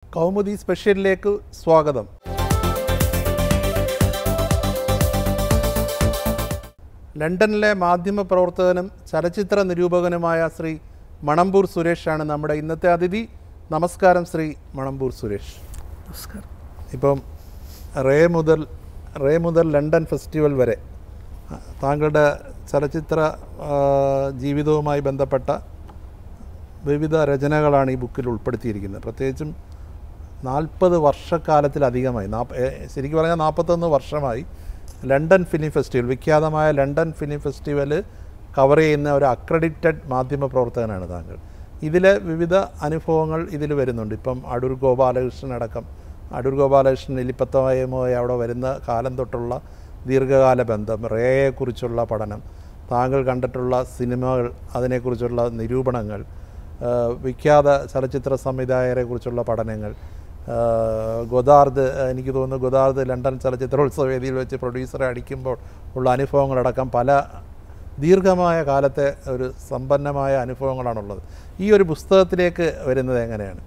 കൗമുദി സ്പെഷ്യലിലേക്ക് സ്വാഗതം ലണ്ടനിലെ മാധ്യമ പ്രവർത്തകനും ചലച്ചിത്ര നിരൂപകനുമായ ശ്രീ മണമ്പൂർ സുരേഷാണ് നമ്മുടെ ഇന്നത്തെ അതിഥി നമസ്കാരം ശ്രീ മണമ്പൂർ സുരേഷ് നമസ്കാരം ഇപ്പം റേ മുതൽ റേ മുതൽ ലണ്ടൻ ഫെസ്റ്റിവൽ വരെ ആ, താങ്കളുടെ ചലച്ചിത്ര ആ, ജീവിതവുമായി ബന്ധപ്പെട്ട വിവിധ രചനകളാണ് ഈ ബുക്കിൽ ഉൾപ്പെടുത്തിയിരിക്കുന്നത് പ്രത്യേകിച്ചും നാൽപ്പത് വർഷക്കാലത്തിലധികമായി നാപ്പ ഏ, ശരിക്കും പറഞ്ഞാൽ നാൽപ്പത്തൊന്ന് വർഷമായി ലണ്ടൻ ഫിലിം ഫെസ്റ്റിവൽ വിഖ്യാതമായ ലണ്ടൻ ഫിലിം ഫെസ്റ്റിവൽ കവർ ചെയ്യുന്ന ഒരു അക്രഡിറ്റഡ് മാധ്യമ പ്രവർത്തകനാണ് താങ്കൾ ഇതിലെ വിവിധ അനുഭവങ്ങൾ ഇതിൽ വരുന്നുണ്ട് ഇപ്പം അടൂർ ഗോപാലകൃഷ്ണൻ അടക്കം അടൂർ ഗോപാലകൃഷ്ണൻ എലിപ്പത്തമയമായി അവിടെ വരുന്ന കാലം തൊട്ടുള്ള ദീർഘകാല ബന്ധം റേയെക്കുറിച്ചുള്ള പഠനം താങ്കൾ കണ്ടിട്ടുള്ള സിനിമകൾ അതിനെക്കുറിച്ചുള്ള നിരൂപണങ്ങൾ ആ, വിഖ്യാത ചലച്ചിത്ര സംവിധായകരെ കുറിച്ചുള്ള പഠനങ്ങൾ ആ, ഗൊദാർദ് എനിക്ക് തോന്നുന്നു ഗൊദാർദ് ലണ്ടൻ ചലച്ചിത്രോത്സവ വേദിയിൽ വെച്ച് പ്രൊഡ്യൂസറെ അടിക്കുമ്പോൾ ഉള്ള അനുഭവങ്ങളടക്കം പല ദീർഘമായ കാലത്തെ ഒരു സമ്പന്നമായ അനുഭവങ്ങളാണുള്ളത് ഈ ഒരു പുസ്തകത്തിലേക്ക് വരുന്നത് എങ്ങനെയാണ്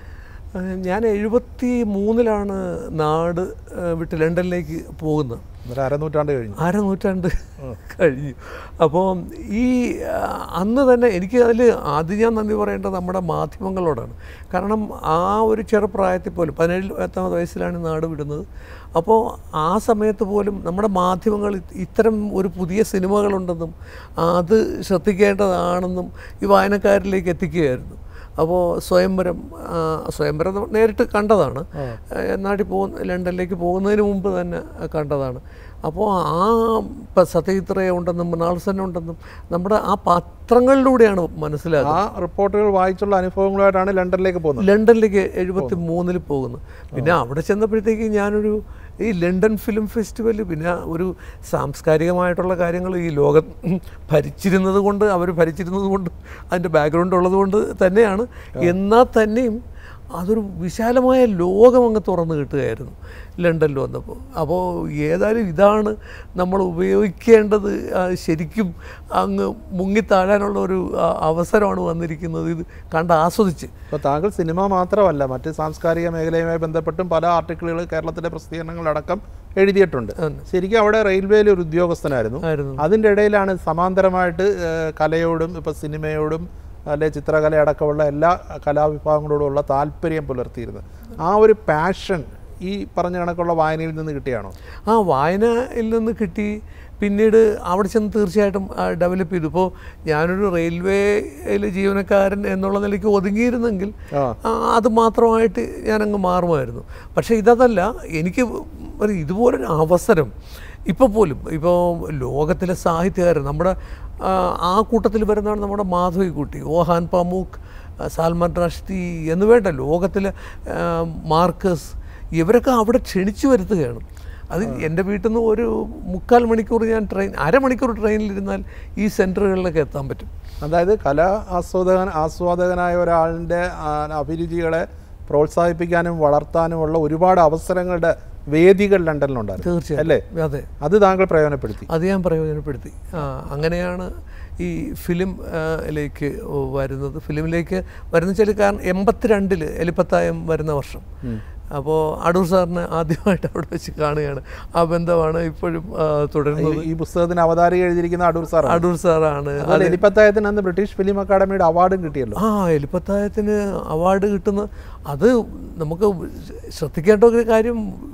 ഏഹ് ഞാൻ എഴുപത്തി മൂന്നിലാണ് നാട് ഏഹ് വിട്ട് ലണ്ടനിലേക്ക് പോകുന്നത് ഒരു അരനൂറ്റാണ്ട് കഴിഞ്ഞു അര നൂറ്റാണ്ട് കഴിഞ്ഞു അപ്പോൾ ഈ ആ, അന്ന് തന്നെ എനിക്ക് അതിൽ ആദ്യം ഞാൻ നന്ദി പറയേണ്ടത് നമ്മുടെ മാധ്യമങ്ങളോടാണ് കാരണം ആ ഒരു ചെറുപ്രായത്തിൽ പോലും പതിനേഴ് എത്താമത് വയസ്സിലാണ് ഈ നാട് വിടുന്നത് അപ്പോൾ ആ സമയത്ത് പോലും നമ്മുടെ മാധ്യമങ്ങൾ ഇത് ഇത്തരം ഒരു പുതിയ സിനിമകളുണ്ടെന്നും അത് ശ്രദ്ധിക്കേണ്ടതാണെന്നും ഈ വായനക്കാരിലേക്ക് എത്തിക്കുകയായിരുന്നു അപ്പോൾ സ്വയംവരം ആ, സ്വയംവരം നമ്മൾ നേരിട്ട് കണ്ടതാണ് ഏഹ് നാട്ടിൽ പോകുന്ന ലണ്ടനിലേക്ക് പോകുന്നതിന് മുമ്പ് തന്നെ കണ്ടതാണ് അപ്പോൾ ആ ഇപ്പം സത്യജിത്രയ ഉണ്ടെന്നും മൃണാൾസൻ ഉണ്ടെന്നും നമ്മുടെ ആ പത്രങ്ങളിലൂടെയാണ് മനസ്സിലാക്കുന്നത് ആ റിപ്പോർട്ടുകൾ വായിച്ചുള്ള അനുഭവങ്ങളുമായിട്ടാണ് ലണ്ടനിലേക്ക് പോകുന്നത് ലണ്ടനിലേക്ക് എഴുപത്തി മൂന്നിൽ പോകുന്നത് പിന്നെ അവിടെ ചെന്നപ്പോഴത്തേക്ക് ഞാനൊരു ഈ ലണ്ടൻ ഫിലിം ഫെസ്റ്റിവൽ പിന്നെ ഒരു സാംസ്കാരികമായിട്ടുള്ള കാര്യങ്ങൾ ഈ ലോകം ഭരിച്ചിരുന്നത് കൊണ്ട് അവർ ഭരിച്ചിരുന്നത് കൊണ്ട് അതിൻ്റെ ബാക്ക്ഗ്രൗണ്ട് ഉള്ളത് കൊണ്ട് തന്നെയാണ് എന്നാൽ തന്നെയും അതൊരു വിശാലമായ ലോകം അങ്ങ് തുറന്നു കിട്ടുകയായിരുന്നു ലണ്ടനിൽ വന്നപ്പോൾ അപ്പോൾ ഏതായാലും ഇതാണ് നമ്മൾ ഉപയോഗിക്കേണ്ടത് ആ, ശരിക്കും അങ്ങ് മുങ്ങിത്താഴാനുള്ള ഒരു ആ, അവസരമാണ് വന്നിരിക്കുന്നത് ഇത് കണ്ട് ആസ്വദിച്ച് അപ്പോൾ താങ്കൾ സിനിമ മാത്രമല്ല മറ്റ് സാംസ്കാരിക മേഖലയുമായി ബന്ധപ്പെട്ടും പല ആർട്ടിക്കിളുകൾ കേരളത്തിലെ പ്രസിദ്ധീകരണങ്ങളടക്കം എഴുതിയിട്ടുണ്ട് ശരിക്കും അവിടെ റെയിൽവേയിൽ ഒരു ഉദ്യോഗസ്ഥനായിരുന്നു ആയിരുന്നു അതിൻ്റെ ഇടയിലാണ് സമാന്തരമായിട്ട് ഏഹ്, കലയോടും ഇപ്പോൾ സിനിമയോടും അല്ലെ ചിത്രകല അടക്കമുള്ള എല്ലാ കലാവിഭാഗങ്ങളോടുമുള്ള താല്പര്യം പുലർത്തിയിരുന്നത് ആ ഒരു പാഷൻ ഈ പറഞ്ഞ കണക്കുള്ള വായനയിൽ നിന്ന് കിട്ടിയാണോ ആ വായനയിൽ നിന്ന് കിട്ടി പിന്നീട് അവിടെ ചെന്ന് തീർച്ചയായിട്ടും ഡെവലപ്പ് ചെയ്തു ഇപ്പോൾ ഞാനൊരു റെയിൽവേയിൽ ജീവനക്കാരൻ എന്നുള്ള നിലയ്ക്ക് ഒതുങ്ങിയിരുന്നെങ്കിൽ ആ ആ, അത് മാത്രമായിട്ട് ഞാനങ്ങ് മാറുമായിരുന്നു പക്ഷേ ഇതല്ല എനിക്ക് ഒരു ഇതുപോലൊരു അവസരം ഇപ്പോൾ പോലും ഇപ്പോൾ ലോകത്തിലെ സാഹിത്യകാരൻ നമ്മുടെ ആ, ആ കൂട്ടത്തിൽ വരുന്നതാണ് നമ്മുടെ മാധവിക്കുട്ടി ഓഹാൻ പമൂക്ക് ആ, സാൽമാൻ റഷ്ദി എന്ന് വേണ്ട ലോകത്തിലെ ആ, മാർക്കസ് ഇവരൊക്കെ അവിടെ ക്ഷണിച്ചു വരുത്തുകയാണ് അത് എൻ്റെ വീട്ടിൽ നിന്ന് ഒരു മുക്കാൽ മണിക്കൂർ ഞാൻ ട്രെയിൻ അരമണിക്കൂർ ട്രെയിനിലിരുന്നാൽ ഈ സെൻറ്ററുകളിലൊക്കെ എത്താൻ പറ്റും അതായത് കലാ ആസ്വാദകൻ ആസ്വാദകനായ ഒരാളിൻ്റെ ആ, അഭിരുചികളെ പ്രോത്സാഹിപ്പിക്കാനും വളർത്താനുമുള്ള ഒരുപാട് അവസരങ്ങളുടെ വേദികൾ ലണ്ടനിലുണ്ടായിരുന്നു തീർച്ചയായും അല്ലേ അതെ അത് താങ്കൾ പ്രയോജനപ്പെടുത്തി അത് ഞാൻ പ്രയോജനപ്പെടുത്തി ആ, അങ്ങനെയാണ് ഈ ഫിലിം ആ, ലേക്ക് വരുന്നത് ഫിലിമിലേക്ക് വരുന്ന വെച്ചാൽ കാരണം എൺപത്തിരണ്ടിൽ എലിപ്പത്തായം വരുന്ന വർഷം അപ്പോൾ അടൂർ സാറിനെ ആദ്യമായിട്ട് അവിടെ വെച്ച് കാണുകയാണ് ആ ബന്ധമാണ് ഇപ്പോഴും ആ, തുടരുന്നത് ഈ പുസ്തകത്തിന് അവതാരിക എഴുതിയിരിക്കുന്ന അടൂർ സാറാണ് അടൂർ സാറാണ് അതുപോലെ എലിപ്പത്തായത്തിന് അന്ന് ബ്രിട്ടീഷ് ഫിലിം അക്കാദമിയുടെ അവാർഡും കിട്ടിയല്ലോ ആ എലിപ്പത്തായത്തിന് അവാർഡ് കിട്ടുന്ന അത് നമുക്ക് ശ്രദ്ധിക്കേണ്ട ഒരു കാര്യം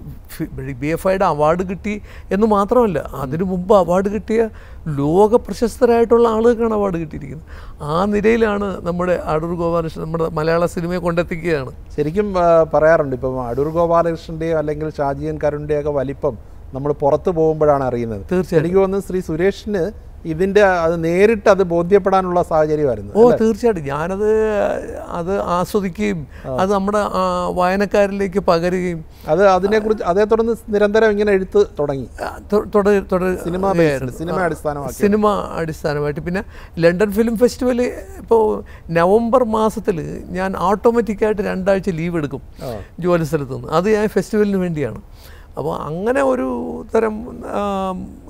ബി എഫ് ഐയുടെ അവാർഡ് കിട്ടി എന്ന് മാത്രമല്ല അതിനു മുമ്പ് അവാർഡ് കിട്ടിയ ലോക പ്രശസ്തരായിട്ടുള്ള ആളുകൾക്കാണ് അവാർഡ് കിട്ടിയിരിക്കുന്നത് ആ നിലയിലാണ് നമ്മുടെ അടൂർ ഗോപാലകൃഷ്ണൻ നമ്മുടെ മലയാള സിനിമയെ കൊണ്ടെത്തിക്കുകയാണ് ശരിക്കും ആ, പറയാറുണ്ട് ഇപ്പം അടൂർ ഗോപാലകൃഷ്ണൻ്റെയോ അല്ലെങ്കിൽ ഷാജിയൻ കരുണിൻ്റെയോ ഒക്കെ വലിപ്പം നമ്മൾ പുറത്ത് പോകുമ്പോഴാണ് അറിയുന്നത് തീർച്ചയായും എനിക്ക് തോന്നുന്നു ശ്രീ സുരേഷിന് ഇതിൻ്റെ അത് നേരിട്ട് അത് ബോധ്യപ്പെടാനുള്ള സാഹചര്യമായിരുന്നു ഓ തീർച്ചയായിട്ടും ഞാനത് അത് ആസ്വദിക്കുകയും അത് നമ്മുടെ ആ, വായനക്കാരിലേക്ക് പകരുകയും അത് അതിനെക്കുറിച്ച് അതേ തുടർന്ന് നിരന്തരം ഇങ്ങനെ എഴുത്ത് തുടങ്ങി ആ, തൊ- തുടർ തുടർ സിനിമ ബേസ്ഡ് സിനിമ അടിസ്ഥാനമാക്കി സിനിമ അടിസ്ഥാനമായിട്ട് പിന്നെ ലണ്ടൻ ഫിലിം ഫെസ്റ്റിവൽ ഇപ്പോൾ നവംബർ മാസത്തിൽ ഞാൻ ഓട്ടോമാറ്റിക്കായിട്ട് രണ്ടാഴ്ച ലീവ് എടുക്കും ആ. ജോലി സ്ഥലത്ത് നിന്ന് അത് ഞാൻ ഫെസ്റ്റിവലിന് വേണ്ടിയാണ് അപ്പോൾ അങ്ങനെ ഒരു തരം ആ,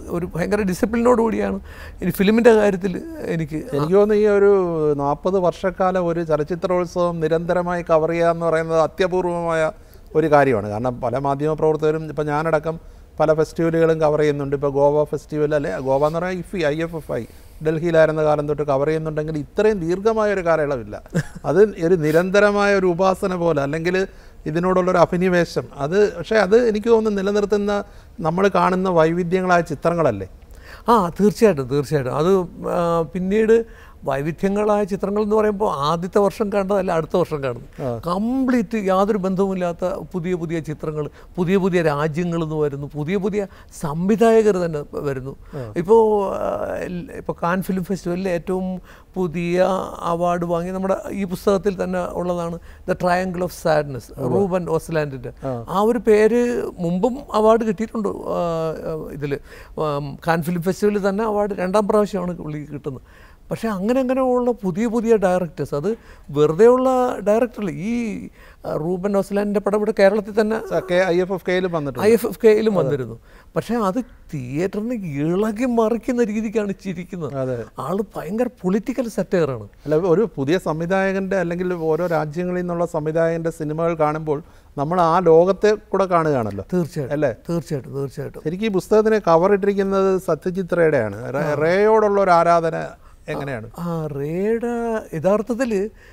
ഒരു ഭയങ്കര ഡിസിപ്ലിനോട് കൂടിയാണ് ഇനി ഫിലിമിൻ്റെ കാര്യത്തിൽ എനിക്ക് എനിക്ക് തോന്നുന്നു ഈ ഒരു നാൽപ്പത് വർഷക്കാലം ഒരു ചലച്ചിത്രോത്സവം നിരന്തരമായി കവർ ചെയ്യുക എന്ന് പറയുന്നത് അത്യപൂർവമായ ഒരു കാര്യമാണ് കാരണം പല മാധ്യമ പ്രവർത്തകരും ഇപ്പം ഞാനടക്കം പല ഫെസ്റ്റിവലുകളും കവർ ചെയ്യുന്നുണ്ട് ഇപ്പോൾ ഗോവ ഫെസ്റ്റിവൽ അല്ലെ ഗോവ എന്ന് പറഞ്ഞാൽ IFFI I F F I ഡൽഹിയിലായിരുന്ന കാലം തൊട്ട് കവർ ചെയ്യുന്നുണ്ടെങ്കിൽ ഇത്രയും ദീർഘമായ ഒരു കാലയളവില്ല അത് ഒരു നിരന്തരമായ ഒരു ഉപാസന പോലെ അല്ലെങ്കിൽ ഇതിനോടുള്ളൊരു അഭിനിവേശം അത് പക്ഷേ അത് എനിക്ക് തോന്നുന്നു നിലനിർത്തുന്ന നമ്മൾ കാണുന്ന വൈവിധ്യങ്ങളായ ചിത്രങ്ങളല്ലേ ആ തീർച്ചയായിട്ടും തീർച്ചയായിട്ടും അത് ആ, പിന്നീട് വൈവിധ്യങ്ങളായ ചിത്രങ്ങൾ എന്ന് പറയുമ്പോൾ ആദ്യത്തെ വർഷം കണ്ടതല്ല അടുത്ത വർഷം കാണുന്നു കംപ്ലീറ്റ് യാതൊരു ബന്ധവുമില്ലാത്ത പുതിയ പുതിയ ചിത്രങ്ങൾ പുതിയ പുതിയ രാജ്യങ്ങളിൽ നിന്ന് വരുന്നു പുതിയ പുതിയ സംവിധായകർ തന്നെ വരുന്നു ഇപ്പോൾ ഇപ്പോൾ കാൻ ഫിലിം ഫെസ്റ്റിവലിൽ ഏറ്റവും പുതിയ അവാർഡ് വാങ്ങി നമ്മുടെ ഈ പുസ്തകത്തിൽ തന്നെ ഉള്ളതാണ് the triangle of sadness Ruben ഓസ്ലാൻഡിൻ്റെ ആ ഒരു പേര് മുമ്പും അവാർഡ് കിട്ടിയിട്ടുണ്ട് ഇതിൽ കാൻ ഫിലിം ഫെസ്റ്റിവലിൽ തന്നെ അവാർഡ് രണ്ടാം പ്രാവശ്യമാണ് പുള്ളിക്ക് കിട്ടുന്നത് പക്ഷേ അങ്ങനെ അങ്ങനെ ഉള്ള പുതിയ പുതിയ ഡയറക്ടേഴ്സ് അത് വെറുതെയുള്ള ഡയറക്ടറല്ല ഈ ആ, റൂബൻ ഓസ്ലാൻഡിൻ്റെ പടം ഇവിടെ കേരളത്തിൽ തന്നെ കെ ഐ എഫ് എഫ് കെയിലും വന്നിട്ടുണ്ട് ഐ എഫ് എഫ് കെയിലും വന്നിരുന്നു പക്ഷേ അത് തിയേറ്ററിന് ഇളകി മറിക്കുന്ന രീതിക്കാണ് ചിരിക്കുന്നത് അതെ ആള് ഭയങ്കര പൊളിറ്റിക്കൽ സെറ്റേറാണ് അല്ല ഒരു പുതിയ സംവിധായകൻ്റെ അല്ലെങ്കിൽ ഓരോ രാജ്യങ്ങളിൽ നിന്നുള്ള സംവിധായകൻ്റെ സിനിമകൾ കാണുമ്പോൾ നമ്മൾ ആ ലോകത്തെ കൂടെ കാണുകയാണല്ലോ തീർച്ചയായിട്ടും അല്ലേ തീർച്ചയായിട്ടും തീർച്ചയായിട്ടും ശരിക്കും ഈ പുസ്തകത്തിന് കവർ ഇട്ടിരിക്കുന്നത് സത്യജിത് റേയുടെയാണ് റേ- റേയോടുള്ള ഒരു ആരാധന എങ്ങനെയാണ് ആ റേയുടെ യഥാർത്ഥത്തിൽ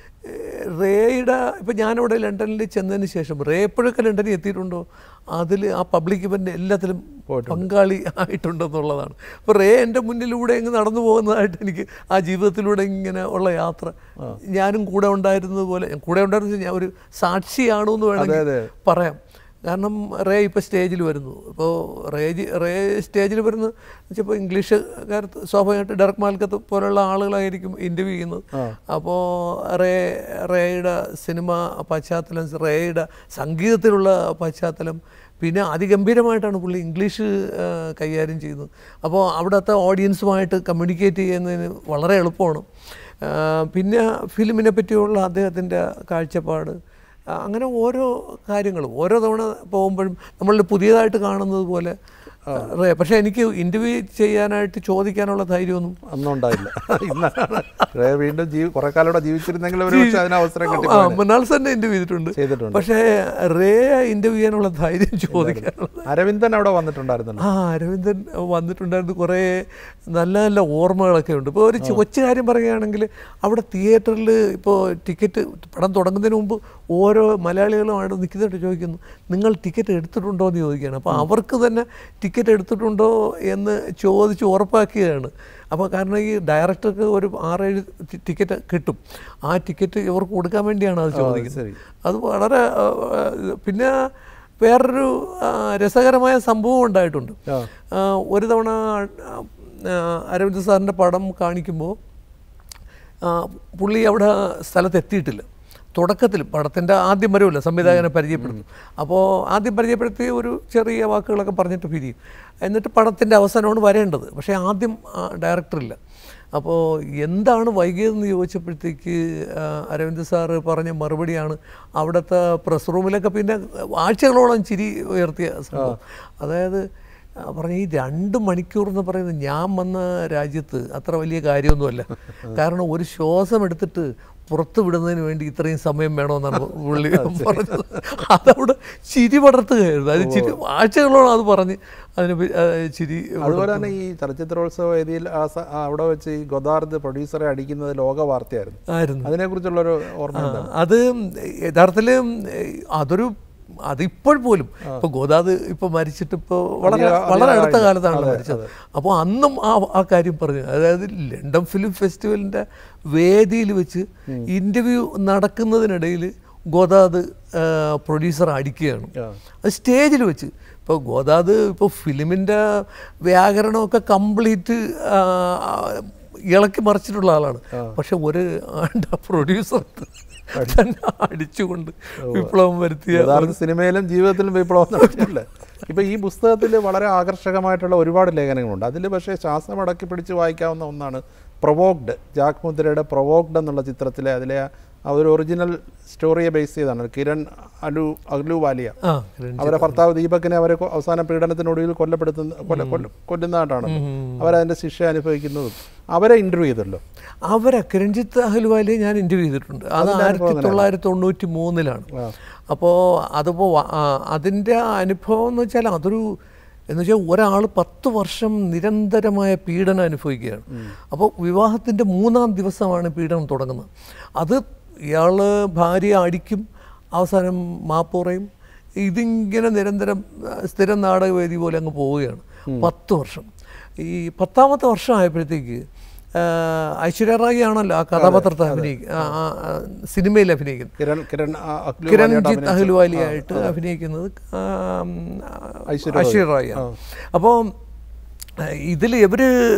റേയുടെ ഇപ്പം ഞാനിവിടെ ലണ്ടനിൽ ചെന്നതിന് ശേഷം റേ എപ്പോഴൊക്കെ ലണ്ടനിൽ എത്തിയിട്ടുണ്ടോ അതിൽ ആ പബ്ലിക് ഇവൻ്റ് എല്ലാത്തിലും പങ്കാളി ആയിട്ടുണ്ടെന്നുള്ളതാണ് അപ്പോൾ റേ എൻ്റെ മുന്നിലൂടെ ഇങ്ങ് നടന്നു പോകുന്നതായിട്ട് എനിക്ക് ആ ജീവിതത്തിലൂടെ ഇങ്ങനെ ഉള്ള യാത്ര ഞാനും കൂടെ ഉണ്ടായിരുന്നത് പോലെ കൂടെ ഉണ്ടായിരുന്ന ഞാൻ ഒരു സാക്ഷിയാണോ എന്ന് വേണമെങ്കിൽ അതെ. പറയാം കാരണം റേ ഇപ്പോൾ സ്റ്റേജിൽ വരുന്നു ഇപ്പോൾ റേ ജി- റേ സ്റ്റേജിൽ വരുന്നു വെച്ചപ്പോൾ ഇംഗ്ലീഷുകാരത്ത് സ്വാഭാവികമായിട്ട് ഡയറക്ട് മാൽക്കത്ത് പോലുള്ള ആളുകളായിരിക്കും ഇൻ്റർവ്യൂ ചെയ്യുന്നത് അപ്പോൾ റേ റേയുടെ സിനിമ പശ്ചാത്തലം റേയുടെ സംഗീതത്തിലുള്ള പശ്ചാത്തലം പിന്നെ അതിഗംഭീരമായിട്ടാണ് പുള്ളി ഇംഗ്ലീഷ് ആ, കൈകാര്യം ചെയ്യുന്നത് അപ്പോൾ അവിടുത്തെ ഓഡിയൻസുമായിട്ട് കമ്മ്യൂണിക്കേറ്റ് ചെയ്യുന്നതിന് വളരെ എളുപ്പമാണ് ആ, പിന്നെ ഫിലിമിനെ പറ്റിയുള്ള അദ്ദേഹത്തിൻ്റെ കാഴ്ചപ്പാട് ആ, അങ്ങനെ ഓരോ കാര്യങ്ങളും ഓരോ തവണ പോകുമ്പോഴും നമ്മൾ പുതിയതായിട്ട് കാണുന്നത് പോലെ റേ പക്ഷേ എനിക്ക് ഇൻ്റർവ്യൂ ചെയ്യാനായിട്ട് ചോദിക്കാനുള്ള ധൈര്യമൊന്നും അന്നും ഉണ്ടായില്ല ഇന്നാണ് റേ വീണ്ടും ജീവി കുറെ കാലം ഇവിടെ ജീവിച്ചിരുന്നെങ്കിൽ ഒരു പക്ഷേ അതിന് അവസരം കിട്ടി ആ മൃണാൾസ് തന്നെ ഇൻ്റർവ്യൂ ചെയ്തിട്ടുണ്ട് ചെയ്തിട്ടുണ്ട് പക്ഷേ റേ ഇൻ്റർവ്യൂ ചെയ്യാനുള്ള ധൈര്യം ചോദിക്കാനുള്ള അരവിന്ദൻ അവിടെ വന്നിട്ടുണ്ടായിരുന്നല്ലോ ആ അരവിന്ദൻ വന്നിട്ടുണ്ടായിരുന്നു കുറേ നല്ല നല്ല ഓർമ്മകളൊക്കെ ഉണ്ട് ഇപ്പോൾ ഒരു ചി- കൊച്ചു കാര്യം പറയുകയാണെങ്കിൽ അവിടെ തിയേറ്ററിൽ ഇപ്പോൾ ടിക്കറ്റ് പടം തുടങ്ങുന്നതിന് മുമ്പ് ഓരോ മലയാളികളും അവിടെ നിൽക്കുന്നിട്ട് ചോദിക്കുന്നു നിങ്ങൾ ടിക്കറ്റ് എടുത്തിട്ടുണ്ടോ എന്ന് ചോദിക്കുകയാണ് അപ്പോൾ അവർക്ക് തന്നെ ടിക്കറ്റ് എടുത്തിട്ടുണ്ടോ എന്ന് ചോദിച്ച് ഉറപ്പാക്കിയതാണ് അപ്പോൾ കാരണം ഈ ഡയറക്ടർക്ക് ഒരു ആറേഴ് ടി- ടിക്കറ്റ് കിട്ടും ആ ടിക്കറ്റ് ഇവർക്ക് കൊടുക്കാൻ വേണ്ടിയാണ് അത് ചോദിക്കുന്നത് ശരി അത് വളരെ ആ, ആ, പിന്നെ വേറൊരു ആ, രസകരമായ സംഭവം ഉണ്ടായിട്ടുണ്ട് ആ. ആ, ഒരു തവണ ആ, അരവിന്ദ് സാറിൻ്റെ പടം കാണിക്കുമ്പോൾ ആ, പുള്ളി അവിടെ സ്ഥലത്ത് എത്തിയിട്ടില്ല തുടക്കത്തിൽ പടത്തിൻ്റെ ആദ്യം വരുമല്ലോ സംവിധായകനെ പരിചയപ്പെടുത്തും അപ്പോൾ ആദ്യം പരിചയപ്പെടുത്തി ഒരു ചെറിയ വാക്കുകളൊക്കെ പറഞ്ഞിട്ട് പിരിയും എന്നിട്ട് പടത്തിൻ്റെ അവസാനമാണ് വരേണ്ടത് പക്ഷേ ആദ്യം ഡയറക്ടറില്ല അപ്പോൾ എന്താണ് വൈകിയതെന്ന് ചോദിച്ചപ്പോഴത്തേക്ക് ആ, അരവിന്ദ് സാറ് പറഞ്ഞ മറുപടിയാണ് അവിടുത്തെ പ്രസ് റൂമിലൊക്കെ പിന്നെ ആഴ്ചകളോളം ചിരി ഉയർത്തിയ സംഭവം അതായത് ആ, പറഞ്ഞ ഈ രണ്ട് മണിക്കൂർ എന്ന് പറയുന്നത് ഞാൻ വന്ന രാജ്യത്ത് അത്ര വലിയ കാര്യമൊന്നുമല്ല കാരണം ഒരു ശ്വാസം എടുത്തിട്ട് പുറത്ത് വിടുന്നതിന് വേണ്ടി ഇത്രയും സമയം വേണമെന്നാണ് പുള്ളി പറഞ്ഞത് അതവിടെ ചിരി പടർത്തുകയായിരുന്നു അത് ചിരി ആഴ്ചകളോളം അത് പറഞ്ഞ് അതിന് പി- ആ, ചിരി അതുപോലെ തന്നെ ഈ ചലച്ചിത്രോത്സവ വേദിയിൽ ആ സ- ആ അവിടെ വെച്ച് ഈ ഗൊദാർദ് പ്രൊഡ്യൂസറെ അടിക്കുന്നത് ലോക വാർത്തയായിരുന്നു ആയിരുന്നു അതിനെക്കുറിച്ചുള്ളൊരു ഓർമ്മ ആ, അത് യഥാർത്ഥത്തിൽ അതൊരു അതിപ്പോൾ പോലും ഇപ്പൊ ഗോദാദ് ഇപ്പൊ മരിച്ചിട്ട് ഇപ്പോൾ വളരെ അധികം- വളരെ അധികം അടുത്ത ആയില്ല. കാലത്താണ് അതെ, മരിച്ചത് അപ്പോൾ അന്നും ആ ആ കാര്യം പറഞ്ഞു അതായത് ലണ്ടൻ ഫിലിം ഫെസ്റ്റിവലിന്റെ വേദിയിൽ വെച്ച് ഇന്റർവ്യൂ നടക്കുന്നതിനിടയിൽ ഗോദാദ് പ്രൊഡ്യൂസർ അടിക്കുകയാണ് ആ. അത് സ്റ്റേജിൽ വെച്ച് ഇപ്പോൾ ഗോദാദ് ഇപ്പോൾ ഫിലിമിൻ്റെ വ്യാകരണമൊക്കെ കംപ്ലീറ്റ് ഇളക്കി മറിച്ചിട്ടുള്ള ആളാണ് പക്ഷെ ഒരു പ്രൊഡ്യൂസർ തന്നെ അടിച്ചുകൊണ്ട് വിപ്ലവം വരുത്തിയ യഥാർത്ഥ സിനിമയിലും ജീവിതത്തിലും വിപ്ലവം നടത്തിയില്ലേ ഇപ്പൊ ഈ പുസ്തകത്തിൽ വളരെ ആകർഷകമായിട്ടുള്ള ഒരുപാട് ലേഖനങ്ങളുണ്ട് അതിൽ പക്ഷേ ശ്വാസം അടക്കി പിടിച്ച് വായിക്കാവുന്ന ഒന്നാണ് പ്രൊവോക്ഡ് ജാക്ക് മുദ്രയുടെ പ്രൊവോക്ഡ് എന്നുള്ള ചിത്രത്തിലെ അതിലെ ആ അതൊരു ഒറിജിനൽ സ്റ്റോറിയെ ബേസ് ചെയ്താണ് കിരൺ അലു അഗ്ലു വാലിയ ആ കിരൺ അവരെ ഭർത്താവ് ദീപകിനെ അവരെ കൊ- അവസാന പീഡനത്തിനൊടുവിൽ കൊല്ലപ്പെടുത്തുന്ന കൊല്ല കൊല്ല കൊല്ലുന്നതായിട്ടാണ് അവരതിൻ്റെ ശിക്ഷ അനുഭവിക്കുന്നതും അവരെ ഇൻ്റർവ്യൂ ചെയ്തല്ലോ അവരെ കിരൺജിത്ത് അഹ്ലുവാലി ഞാൻ ഇൻ്റർവ്യൂ ചെയ്തിട്ടുണ്ട് അത് ആയിരത്തി തൊള്ളായിരത്തി തൊണ്ണൂറ്റി മൂന്നിലാണ് ആ. അപ്പോൾ അതിപ്പോൾ അതിൻ്റെ അനുഭവം എന്ന് വെച്ചാൽ അതൊരു എന്ന് വെച്ചാൽ ഒരാൾ പത്ത് വർഷം നിരന്തരമായ പീഡനം അനുഭവിക്കുകയാണ് അപ്പോൾ വിവാഹത്തിൻ്റെ മൂന്നാം ദിവസമാണ് പീഡനം തുടങ്ങുന്നത് അത് ഇയാൾ ഭാര്യ അടിക്കും അവസാനം മാപ്പ് പറയും ഇതിങ്ങനെ നിരന്തരം ആ, സ്ഥിരം നാടകവേദി പോലെ അങ്ങ് പോവുകയാണ് പത്ത് വർഷം ഈ പത്താമത്തെ വർഷം ആയപ്പോഴത്തേക്ക് ആ, ഐശ്വര്യ റായി ആണല്ലോ ആ കഥാപാത്രത്തെ അഭിനയിക്കുക സിനിമയിൽ അഭിനയിക്കുന്നത് കിരൺ കിരൺ ആ, അഗ്ലു കിരൺജിത്ത് അഹ്ലുവാലിയായിട്ട് അഭിനയിക്കുന്നത് ആം, ഐശ്വര്യ ഐശ്വര്യ റായി ആണ് അപ്പോൾ ഇതിൽ ഇവർ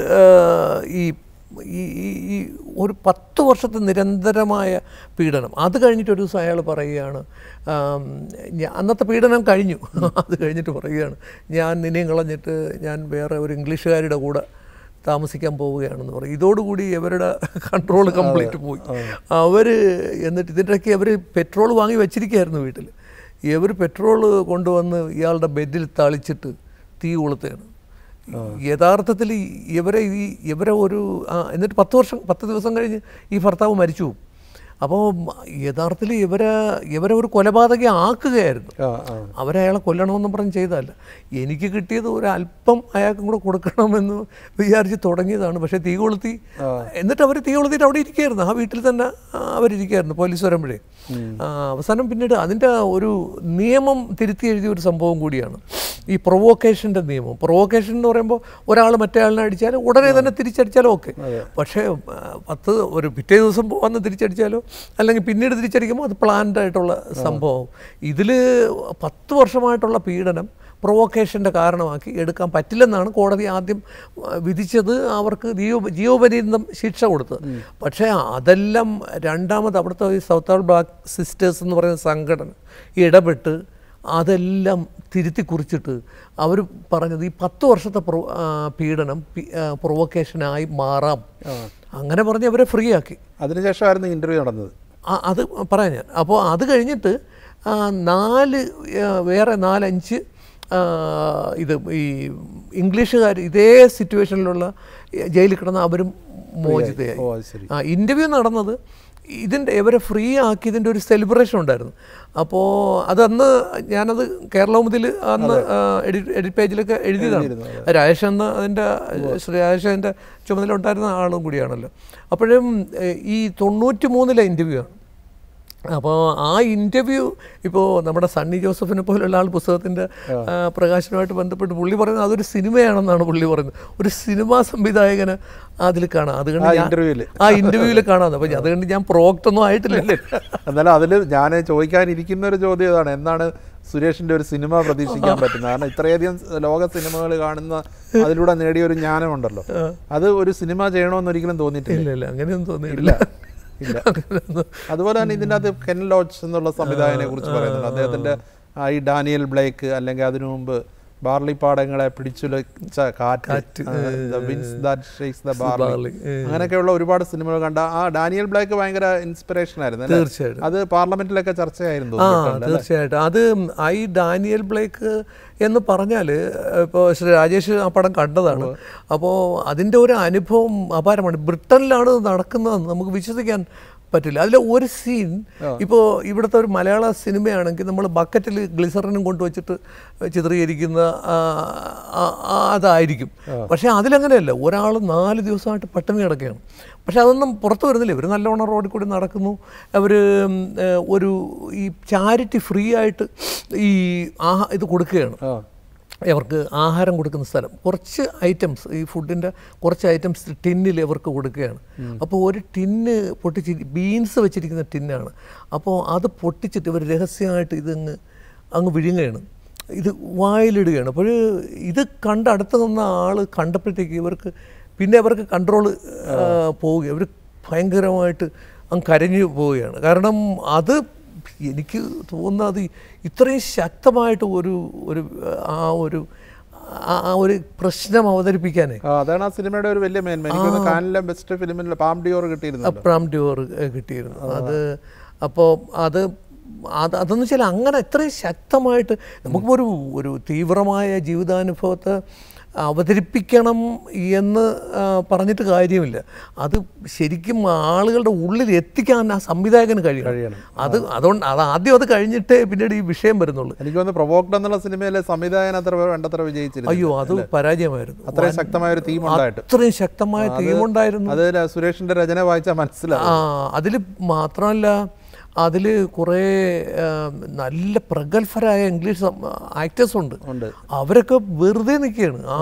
ഈ ഈ ഈ- ഈ ഒരു പത്ത് വർഷത്തെ നിരന്തരമായ പീഡനം അത് കഴിഞ്ഞിട്ട് ഒരു ദിവസം അയാൾ പറയുകയാണ് ആം, ഞാ- അന്നത്തെ പീഡനം കഴിഞ്ഞു അത് കഴിഞ്ഞിട്ട് പറയുകയാണ് ഞാൻ നിന്നെയും കളഞ്ഞിട്ട് ഞാൻ വേറെ ഒരു ഇംഗ്ലീഷുകാരുടെ കൂടെ താമസിക്കാൻ പോവുകയാണെന്ന് പറയും ഇതോടുകൂടി ഇവരുടെ കൺട്രോൾ കംപ്ലീറ്റ് പോയി അവർ എന്നിട്ട് ഇതിൻ്റെയൊക്കെ അവർ പെട്രോൾ വാങ്ങി വെച്ചിരിക്കുകയായിരുന്നു വീട്ടിൽ ഇവർ പെട്രോൾ കൊണ്ടുവന്ന് ഇയാളുടെ ബെഡിൽ തളിച്ചിട്ട് തീ കൊളുത്തുകയാണ് യഥാർത്ഥത്തിൽ ഈ ഇവരെ ഈ ഇവരെ ഒരു ആ, എന്നിട്ട് പത്ത് വർഷം പത്ത് ദിവസം കഴിഞ്ഞ് ഈ ഭർത്താവ് മരിച്ചു പോകും. അപ്പോൾ യഥാർത്ഥത്തിൽ ഇവരെ ഇവരെ ഒരു കൊലപാതക ആക്കുകയായിരുന്നു ആ ആ അവരെ അയാളെ കൊല്ലണമെന്നും പറഞ്ഞ് ചെയ്തതല്ല എനിക്ക് കിട്ടിയത് ഒരു അല്പം അയാൾക്കും കൂടെ കൊടുക്കണമെന്ന് വിചാരിച്ച് തുടങ്ങിയതാണ് പക്ഷേ തീ കൊളുത്തി എന്നിട്ട് അവർ തീ കൊളുത്തിയിട്ട് അവിടെ ഇരിക്കുകയായിരുന്നു ആ വീട്ടിൽ തന്നെ ആ, അവരിയ്ക്കുകയായിരുന്നു പോലീസ് വരുമ്പോഴേ ആ, അവസാനം പിന്നീട് അതിൻ്റെ ഒരു നിയമം തിരുത്തി എഴുതിയ ഒരു സംഭവം കൂടിയാണ് ഈ പ്രൊവോക്കേഷൻ്റെ നിയമം പ്രൊവോക്കേഷൻ എന്ന് പറയുമ്പോൾ ഒരാൾ മറ്റേ ആളിനെ അടിച്ചാൽ ഉടനെ തന്നെ തിരിച്ചടിച്ചാലും ഓക്കെ പക്ഷേ ആ, പത്ത് ഒരു പിറ്റേ ദിവസം വന്ന് തിരിച്ചടിച്ചാലോ അല്ലെങ്കിൽ പിന്നീട് തിരിച്ചടിക്കുമ്പോൾ അത് പ്ലാൻഡ് ആയിട്ടുള്ള സംഭവം ഇതിൽ പത്ത് വർഷമായിട്ടുള്ള പീഡനം പ്രൊവോക്കേഷൻ്റെ കാരണമാക്കി എടുക്കാൻ പറ്റില്ലെന്നാണ് കോടതി ആദ്യം ആ, വിധിച്ചത് അവർക്ക് ജീവ ജീവപര്യന്തം ശിക്ഷ കൊടുത്തത് പക്ഷേ അതെല്ലാം രണ്ടാമത് അവിടുത്തെ ഈ സൗത്ത് ബ്ലാക്ക് സിസ്റ്റേഴ്സ് എന്ന് പറയുന്ന സംഘടന ഇടപെട്ട് അതെല്ലാം തിരുത്തി കുറിച്ചിട്ട് അവർ പറഞ്ഞത് ഈ പത്ത് വർഷത്തെ പ്രൊ ആ, പീഡനം പി- ആ, പ്രൊവോക്കേഷനായി മാറാം അങ്ങനെ പറഞ്ഞ് അവരെ ഫ്രീ ആക്കി അതിനുശേഷമായിരുന്നു ഇൻ്റർവ്യൂ നടന്നത് ആ, അത് പറയാം ഞാൻ അപ്പോൾ അത് കഴിഞ്ഞിട്ട് ആ, നാല് ആ, വേറെ നാലഞ്ച് ആ, ഇത് ഈ ഇംഗ്ലീഷുകാർ ഇതേ സിറ്റുവേഷനിലുള്ള ജയിലിൽ കിടന്ന അവരും മോചിതയായി ഓ അത് ശരി ആ ഇൻ്റർവ്യൂ നടന്നത് ഇതിൻ്റെ ഇവരെ ഫ്രീ ആക്കിയതിൻ്റെ ഒരു സെലിബ്രേഷൻ ഉണ്ടായിരുന്നു അപ്പോൾ അതന്ന് ഞാനത് കേരളമുതിൽ അന്ന് എഡിറ്റ് എഡിറ്റ് പേജിലൊക്കെ എഴുതിയതാണ് രാജേഷ് അന്ന് അതിൻ്റെ ശ്രീ രാജേഷ് അതിൻ്റെ ചുമതല ഉണ്ടായിരുന്ന ആളും കൂടിയാണല്ലോ അപ്പോഴും ഏഹ്, ഈ തൊണ്ണൂറ്റി മൂന്നിലെ ഇൻ്റർവ്യൂ ആണ് അപ്പോൾ ആ ഇൻ്റർവ്യൂ ഇപ്പോൾ നമ്മുടെ സണ്ണി ജോസഫിനെ പോലുള്ള ആൾ പുസ്തകത്തിൻ്റെ പ്രകാശനമായിട്ട് ബന്ധപ്പെട്ട് പുള്ളി പറയുന്നത് അതൊരു സിനിമയാണെന്നാണ് പുള്ളി പറയുന്നത് ഒരു സിനിമാ സംവിധായകന് അതിൽ കാണാം അത് കണ്ട് ഞാൻ ഇൻ്റർവ്യൂവിൽ ആ ഇൻ്റർവ്യൂവിൽ കാണാം അപ്പോൾ അത് കണ്ട് ഞാൻ പ്രോക്റ്റ് ഒന്നും ആയിട്ടില്ലല്ലേ എന്നാലും അതിൽ ഞാൻ ചോദിക്കാനിരിക്കുന്ന ഒരു ചോദ്യം ഇതാണ് എന്താണ് സുരേഷിന്റെ ഒരു സിനിമ പ്രതീക്ഷിക്കാൻ പറ്റുന്നത് കാരണം ഇത്രയധികം ലോക സിനിമകൾ കാണുന്ന അതിലൂടെ നേടിയ ഒരു ജ്ഞാനമുണ്ടല്ലോ അത് ഒരു സിനിമ ചെയ്യണമെന്ന് ഒരിക്കലും തോന്നിയിട്ടില്ല ഇല്ല ഇല്ല അങ്ങനെയൊന്നും തോന്നിയില്ല ഇല്ല ഇല്ല അതുപോലെ തന്നെ ഇതിൻ്റെ അകത്ത് കെൻ ലോഡ്സ് എന്നുള്ള സംവിധായകനെ കുറിച്ച് പറയുന്നുണ്ട് അദ്ദേഹത്തിന്റെ ആ ഈ ഡാനിയൽ ബ്ലേക്ക് അല്ലെങ്കിൽ അതിനു മുമ്പ് ബാർലി പാടങ്ങളെ പിടിച്ചുലച്ച കാറ്റ് The winds that shakes the barley. barley. അങ്ങനെയൊക്കെയുള്ള ഒരുപാട് സിനിമകൾ കണ്ട ആ ഡാനിയൽ ബ്ലേക്ക് ഭയങ്കര ഇൻസ്പിറേഷൻ ആയിരുന്നു അല്ലേ? തീർച്ചയായിട്ടും അത് പാർലമെന്റിലൊക്കെ ചർച്ചയായിരുന്നു ആ തോന്നുന്നുണ്ട് തീർച്ചയായിട്ടും അത് ഐ ഡാനിയൽ ബ്ലേക്ക് എന്ന് പറഞ്ഞാൽ ഇപ്പോൾ ശ്രീ രാജേഷ് ആ പടം കണ്ടതാണ് അപ്പോൾ അതിൻ്റെ ഒരു അനുഭവം അപാരമാണ് ബ്രിട്ടനിലാണ് ഇത് നടക്കുന്നതെന്ന് നമുക്ക് വിശ്വസിക്കാൻ പറ്റില്ല അതിലെ ഒരു സീൻ ഇപ്പോൾ ഇവിടുത്തെ ഒരു മലയാള സിനിമയാണെങ്കിൽ നമ്മൾ ബക്കറ്റിൽ ഗ്ലിസറിനും കൊണ്ടുവച്ചിട്ട് ചിത്രീകരിക്കുന്ന ആ, ആ, ആ, അതായിരിക്കും പക്ഷേ അതിലങ്ങനെയല്ല ഒരാൾ നാല് ദിവസമായിട്ട് പട്ടിണി കിടക്കുകയാണ് പക്ഷെ അതൊന്നും പുറത്തു വരുന്നില്ല ഇവർ നല്ലവണ്ണം റോഡിൽ കൂടി നടക്കുന്നു അവർ ഒരു ഈ ചാരിറ്റി ഫ്രീ ആയിട്ട് ഈ ആഹാ ഇത് കൊടുക്കുകയാണ് ആ അവർക്ക് ആഹാരം കൊടുക്കുന്ന സ്ഥലം കുറച്ച് ഐറ്റംസ് ഈ ഫുഡിൻ്റെ കുറച്ച് ഐറ്റംസ് ടിന്നിൽ അവർക്ക് കൊടുക്കുകയാണ് അപ്പോൾ ഒരു ടിന്ന് പൊട്ടിച്ച് ബീൻസ് വെച്ചിരിക്കുന്ന ടിന്നാണ് അപ്പോൾ അത് പൊട്ടിച്ചിട്ട് ഇവർ രഹസ്യമായിട്ട് ഇതങ്ങ് അങ്ങ് വിഴുങ്ങുകയാണ് ഇത് വായിലിടുകയാണ് അപ്പോൾ ഇത് കണ്ട് അടുത്ത് നിന്ന ആൾ കണ്ടപ്പോഴത്തേക്ക് ഇവർക്ക് പിന്നെ അവർക്ക് കൺട്രോൾ പോവുക ഇവർ ഭയങ്കരമായിട്ട് അങ്ങ് കരഞ്ഞു പോവുകയാണ് കാരണം അത് എനിക്ക് തോന്നുന്നത് ഇത്രയും ശക്തമായിട്ട് ഒരു ഒരു ആ ഒരു ആ- ആ ഒരു പ്രശ്നം അവതരിപ്പിക്കാനേ ആ, അതാണ് ആ സിനിമയുടെ ഒരു വലിയ മേന്മ എനിക്ക് കാനിലെ ബെസ്റ്റ് ഫിലിമിൽ പാം ഡിയോർ കിട്ടിയിരുന്നു പ്രാം ട്യൂർ കിട്ടിയിരുന്നു അത് അപ്പോൾ അത് അത് അതെന്ന് വെച്ചാൽ അങ്ങനെ ഇത്രയും ശക്തമായിട്ട് നമുക്കിപ്പോൾ ഒരു ഒരു തീവ്രമായ ജീവിതാനുഭവത്തെ അവതരിപ്പിക്കണം എന്ന് ആ, പറഞ്ഞിട്ട് കാര്യമില്ല അത് ശരിക്കും ആളുകളുടെ ഉള്ളിൽ എത്തിക്കാൻ ആ സംവിധായകന് കഴിയണം കഴിയണം. അത് അതുകൊണ്ട് അത് ആദ്യം അത് കഴിഞ്ഞിട്ടേ പിന്നീട് ഈ വിഷയം വരുന്നുള്ളൂ എനിക്ക് തോന്നുന്നു പ്രൊവോക്ഡ് എന്നുള്ള സിനിമയിലെ സംവിധായകൻ അത്ര വേണ്ടത്ര വിജയിച്ചില്ല അയ്യോ അത് പരാജയമായിരുന്നു അത്രയും ശക്തമായ ഒരു തീം ഉണ്ടായിട്ട് അത്രയും ശക്തമായ തീമുണ്ടായിരുന്നു അത് സുരേഷിന്റെ രചന വായിച്ചാൽ മനസ്സിലാവും ആ അതിൽ മാത്രമല്ല അതിൽ കുറേ ആ, നല്ല പ്രഗത്ഭരായ ഇംഗ്ലീഷ് ആക്ടേഴ്സ് ഉണ്ട് ഉണ്ട് അവരൊക്കെ വെറുതെ നിൽക്കുകയാണ് ആ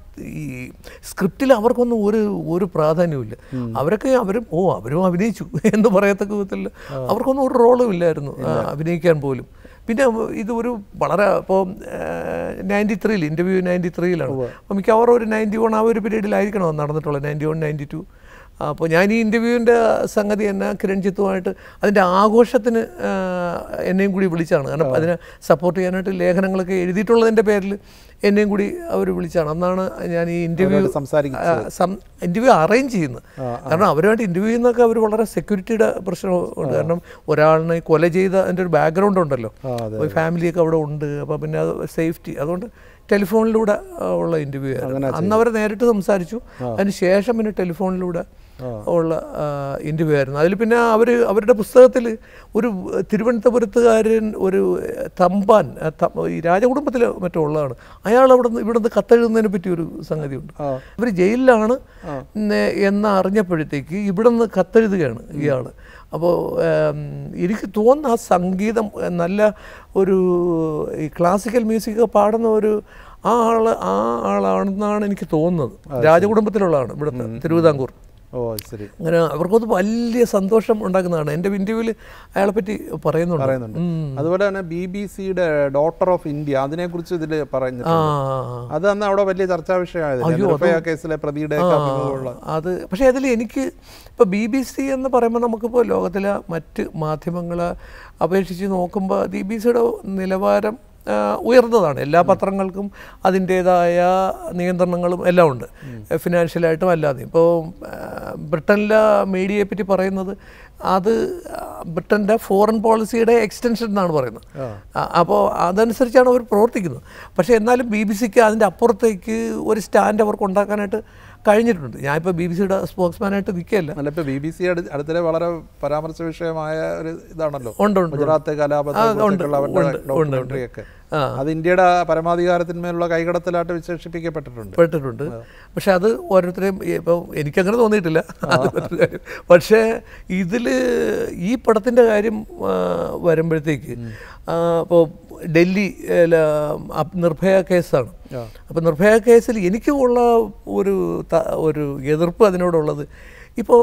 ഈ സ്ക്രിപ്റ്റിൽ അവർക്കൊന്നും ഒരു ഒരു പ്രാധാന്യമില്ല അവരൊക്കെ അവരും ഓ അവരും അഭിനയിച്ചു എന്ന് പറയത്തക്ക വിധത്തിൽ അവർക്കൊന്നും ഒരു റോളും ഇല്ലായിരുന്നു ആ, അഭിനയിക്കാൻ പോലും പിന്നെ ഇത് ഒരു വളരെ ഇപ്പോൾ നയൻറ്റി ത്രീയിൽ ഇൻ്റർവ്യൂ നയൻറ്റി ത്രീയിലാണ് അപ്പോൾ മിക്കവാറും ഒരു നയൻറ്റി വൺ ആ ഒരു പീരീഡിലായിരിക്കണം അത് നടന്നിട്ടുള്ളത് നയൻറ്റി വൺ നയൻറ്റി ടു അപ്പോൾ ഞാൻ ഈ ഇൻ്റർവ്യൂവിൻ്റെ സംഗതി തന്നെ കിരൺജിത്തുമായിട്ട് അതിൻ്റെ ആഘോഷത്തിന് ആ, എന്നെയും കൂടി വിളിച്ചാണ് കാരണം അതിനെ സപ്പോർട്ട് ചെയ്യാനായിട്ട് ലേഖനങ്ങളൊക്കെ എഴുതിയിട്ടുള്ളതിൻ്റെ പേരിൽ എന്നെയും കൂടി അവർ വിളിച്ചാണ് അന്നാണ് ഞാൻ ഈ ഇൻ്റർവ്യൂ അവരോട് സംസാരിക്കും ഇൻ്റർവ്യൂ അറേഞ്ച് ചെയ്യുന്നത് കാരണം അവരുമായിട്ട് ഇൻ്റർവ്യൂ ചെയ്യുന്നതൊക്കെ അവർ വളരെ സെക്യൂരിറ്റിയുടെ പ്രശ്നമുണ്ട് കാരണം ഒരാളിനെ കൊല ചെയ്ത അതിൻ്റെ ഒരു ബാക്ക്ഗ്രൗണ്ട് ഉണ്ടല്ലോ ആ, അതെ. ഒരു ഫാമിലിയൊക്കെ അവിടെ ഉണ്ട് അപ്പോൾ പിന്നെ അത് സേഫ്റ്റി അതുകൊണ്ട് ടെലിഫോണിലൂടെ ആ, ഉള്ള ഇൻ്റർവ്യൂ ആയിരുന്നു അന്ന് അവർ നേരിട്ട് സംസാരിച്ചു അതിന് ശേഷം പിന്നെ ടെലിഫോണിലൂടെ ഉള്ള ഇൻ്റർവ്യൂ ആയിരുന്നു അതിൽ പിന്നെ അവർ അവരുടെ പുസ്തകത്തിൽ ഒരു തിരുവനന്തപുരത്തുകാരൻ ഒരു തമ്പാൻ ആ, ത- ഈ രാജകുടുംബത്തിൽ മറ്റോ ഉള്ളതാണ് അയാൾ അവിടെ നിന്ന് ഇവിടെ നിന്ന് കത്തെഴുതുന്നതിനെ പറ്റി ഒരു സംഗതിയുണ്ട് ആ. ഇവർ ജയിലിലാണ് നെ- എന്ന് അറിഞ്ഞപ്പോഴത്തേക്ക് ഇവിടെ നിന്ന് കത്തെഴുതുകയാണ് ഇയാൾ അപ്പോൾ എനിക്ക് തോന്നുന്നു ആ സംഗീതം ഏ, നല്ല ഒരു ഈ ക്ലാസിക്കൽ മ്യൂസിക് പാടുന്ന ഒരു ആ ആൾ ആ ആളാണെന്നാണ് എനിക്ക് തോന്നുന്നത് രാജകുടുംബത്തിലുള്ളതാണ് ഇവിടുത്തെ തിരുവിതാംകൂർ ഓ ശരി അങ്ങനെ അവർക്കത് വലിയ സന്തോഷം ഉണ്ടാക്കുന്നതാണ് എൻ്റെ ഇൻ്റർവ്യൂവിൽ അയാളെ പറ്റി പറയുന്നുണ്ട് പറയുന്നുണ്ട് അതുപോലെ തന്നെ ബി ബി സിയുടെ ഡോട്ടർ ഓഫ് ഇന്ത്യ അതിനെക്കുറിച്ച് ഇതിൽ ആ പറഞ്ഞിട്ടുണ്ട് അത് അന്ന് അവിടെ വലിയ ചർച്ചാ വിഷയമായതില്ല നിർഭയ കേസിലെ പ്രതിയുടെ ഒക്കെ അഭിമുഖമുള്ള അത് പക്ഷേ അതിൽ എനിക്ക് ഇപ്പോൾ ബി ബി സി എന്ന് പറയുമ്പോൾ നമുക്കിപ്പോൾ ലോകത്തിലെ മറ്റ് മാധ്യമങ്ങളെ അപേക്ഷിച്ച് നോക്കുമ്പോൾ ബി ബി സിയുടെ നിലവാരം ആ, ഉയർന്നതാണ് എല്ലാ പത്രങ്ങൾക്കും അതിൻ്റേതായ നിയന്ത്രണങ്ങളും എല്ലാം ഉണ്ട് ഫിനാൻഷ്യലായിട്ടും അല്ലാതെയും ഇപ്പോൾ ബ്രിട്ടനിലെ മീഡിയയെ പറ്റി പറയുന്നത് അത് ബ്രിട്ടൻ്റെ ഫോറിൻ പോളിസിയുടെ എക്സ്റ്റൻഷൻ എന്നാണ് പറയുന്നത് അപ്പോൾ അതനുസരിച്ചാണ് അവർ പ്രവർത്തിക്കുന്നത് പക്ഷേ എന്നാലും ബി ബി സിക്ക് അതിൻ്റെ അപ്പുറത്തേക്ക് ഒരു സ്റ്റാൻഡ് അവർക്ക് ഉണ്ടാക്കാനായിട്ട് കഴിഞ്ഞിട്ടുണ്ട് ഞാനിപ്പോൾ ബി ബി സിയുടെ സ്പോക്സ്മാനായിട്ട് നിൽക്കുകയല്ല അല്ല ഇപ്പൊ ബി ബി സി അടുത്തിടെ വളരെ പരാമർശ വിഷയമായ ഒരു ഇതാണല്ലോ ഉണ്ട് ഉണ്ട് ഗുജറാത്ത് കലാപത്തിലുള്ള അവരുടെ ഡോക്യുമെന്ററി ഒക്കെ ആ. അത് ഇന്ത്യയുടെ പരമാധികാരത്തിന്മേലുള്ള കൈകടത്തലായിട്ട് വിശേഷിപ്പിക്കപ്പെട്ടിട്ടുണ്ട് പെട്ടിട്ടുണ്ട് പക്ഷെ അത് ഓരോരുത്തരെയും ഇപ്പോൾ എനിക്കങ്ങനെ തോന്നിയിട്ടില്ല അത് മറ്റൊരു കാര്യം പക്ഷേ ഇതിൽ ഈ പടത്തിൻ്റെ കാര്യം ആ, വരുമ്പോഴത്തേക്ക് ഇപ്പോൾ ഡൽഹി ല, അപ് നിർഭയ കേസാണ് ആ. അപ്പോൾ നിർഭയ കേസിൽ എനിക്ക് ഉള്ള ഒരു ത- ഒരു എതിർപ്പ് അതിനോടുള്ളത് ഇപ്പോൾ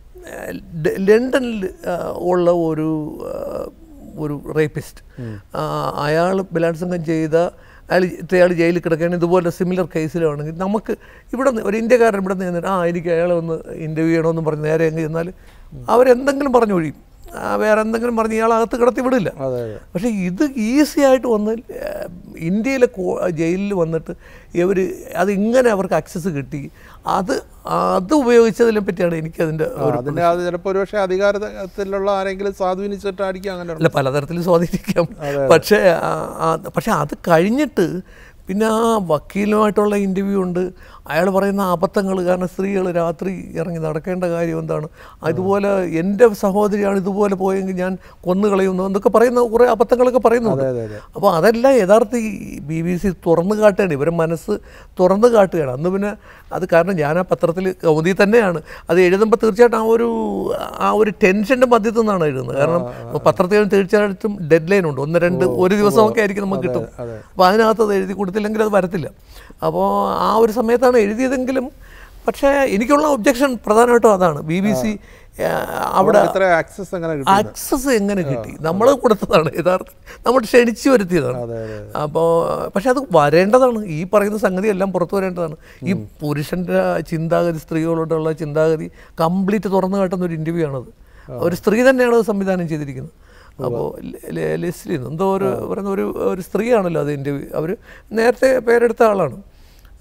ലണ്ടനിൽ ആ, ഉള്ള ഒരു ആ, ഒരു റേപ്പിസ്റ്റ് അയാൾ ബലാത്സംഗം ചെയ്ത അയാൾ ഇത്രയാൾ ജയിലിൽ കിടക്കുകയാണ് ഇതുപോലെ സിമിലർ കേസിലാണെങ്കിൽ നമുക്ക് ഇവിടെ നിന്ന് ഒരു ഇന്ത്യക്കാരൻ ഇവിടെ നിന്ന് ചെന്നിട്ട് ആ എനിക്ക് അയാളെ ഒന്ന് ഇൻ്റർവ്യൂ ചെയ്യണമെന്ന് പറഞ്ഞ് നേരെ അങ്ങ് ചെന്നാൽ അവരെന്തെങ്കിലും പറഞ്ഞൊഴിയും ആ, വേറെ എന്തെങ്കിലും പറഞ്ഞ് ഇയാൾ അകത്ത് കിടത്തി വിടില്ല അതെ അതെ പക്ഷേ ഇത് ഈസി ആയിട്ട് വന്ന് ഏഹ്, ഇന്ത്യയിലെ കോ- ജയിലിൽ വന്നിട്ട് ഇവർ അത് ഇങ്ങനെ അവർക്ക് ആക്സസ് കിട്ടി അത് അത് ഉപയോഗിച്ചതിനെ പറ്റിയാണ് എനിക്കതിൻ്റെ ആ, അതിന്റെ അത് ചിലപ്പോൾ ഒരുപക്ഷെ അധികാരത്തിലുള്ള ആരെങ്കിലും സ്വാധീനിച്ചിട്ടായിരിക്കും അങ്ങനെ അല്ല പലതരത്തിൽ സ്വാധീനിക്കാം പക്ഷേ ആ- ആ- പക്ഷേ അത് കഴിഞ്ഞിട്ട് പിന്നെ ആ വക്കീലുമായിട്ടുള്ള ഇൻ്റർവ്യൂ ഉണ്ട് അയാൾ പറയുന്ന അബദ്ധങ്ങൾ കാരണം സ്ത്രീകൾ രാത്രി ഇറങ്ങി നടക്കേണ്ട കാര്യം എന്താണ് അതുപോലെ എൻ്റെ സഹോദരിയാണ് ഇതുപോലെ പോയെങ്കിൽ ഞാൻ കൊന്നുകളയുന്നു എന്നൊക്കെ പറയുന്ന കുറേ അബദ്ധങ്ങളൊക്കെ പറയുന്നുണ്ട് അതെ അതെ അപ്പോൾ അതെല്ലാം യഥാർത്ഥ ഈ ബി ബി സി തുറന്നു കാട്ടുകയാണ് ഇവരെ മനസ്സ് തുറന്നു കാട്ടുകയാണ് അന്ന് പിന്നെ അത് കാരണം ഞാൻ ആ പത്രത്തിൽ കൗതി തന്നെയാണ് അത് എഴുതുമ്പോൾ തീർച്ചയായിട്ടും ആ ഒരു ആ ഒരു ടെൻഷൻ്റെ മധ്യത്തു നിന്നാണ് എഴുതുന്നത് കാരണം പത്രത്തിൽ തീർച്ചയായിട്ടും ഡെഡ് ലൈൻ ഉണ്ട് ഒന്ന് രണ്ട് ഒരു ദിവസമൊക്കെ ആയിരിക്കും നമുക്ക് കിട്ടും അതെ. അപ്പോൾ അതിനകത്ത് അത് എഴുതി കൊടുത്തില്ലെങ്കിൽ അത് വരത്തില്ല അപ്പോൾ ആ ഒരു സമയത്താണ് എഴുതിയതെങ്കിലും പക്ഷേ എനിക്കുള്ള ഒബ്ജക്ഷൻ പ്രധാനമായിട്ടും അതാണ് ബി ബി സി അവിടെ ഇത്ര ആക്സസ് എങ്ങനെ കിട്ടും ആക്സസ് എങ്ങനെ കിട്ടി നമ്മൾ കൊടുത്തതാണ് യഥാർത്ഥ നമ്മൾ ക്ഷണിച്ചു വരുത്തിയതാണ് അതെ അതെ അപ്പോൾ പക്ഷെ അത് വരേണ്ടതാണ് ഈ പറയുന്ന സംഗതി എല്ലാം പുറത്തു വരേണ്ടതാണ് ഈ പുരുഷൻ്റെ ചിന്താഗതി സ്ത്രീകളോടുള്ള ചിന്താഗതി കംപ്ലീറ്റ് തുറന്നു കാട്ടുന്ന ഒരു ഇൻ്റർവ്യൂ ആണത് ഒരു സ്ത്രീ തന്നെയാണ് അത് സംവിധാനം ചെയ്തിരിക്കുന്നത് അപ്പോൾ ലെസ്ലി എന്തോ ഒരു പറയുന്ന ഒരു ഒരു സ്ത്രീയാണല്ലോ അത് ഇൻ്റർവ്യൂ അവർ നേരത്തെ പേരെടുത്ത ആളാണ്